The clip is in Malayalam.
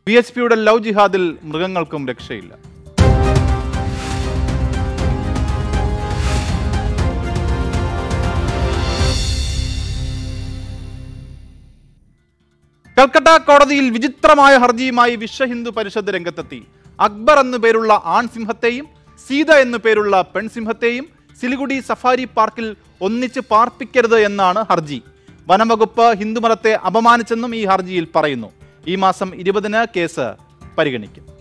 ബി എച്ച് പിയുടെ ലവ് ജിഹാദിൽ മൃഗങ്ങൾക്കും രക്ഷയില്ല കൽക്കട്ട കോടതിയിൽ വിചിത്രമായ ഹർജിയുമായി വിശ്വ ഹിന്ദു പരിഷത്ത് രംഗത്തെത്തി അക്ബർ എന്നു പേരുള്ള ആൺസിംഹത്തെയും സീത എന്നു പേരുള്ള പെൺസിംഹത്തെയും സിലിഗുഡി സഫാരി പാർക്കിൽ ഒന്നിച്ച് പാർപ്പിക്കരുത് എന്നാണ് ഹർജി വനംവകുപ്പ് ഹിന്ദുമതത്തെ അപമാനിച്ചെന്നും ഈ ഹർജിയിൽ പറയുന്നു ഈ മാസം ഇരുപതിന് കേസ് പരിഗണിക്കും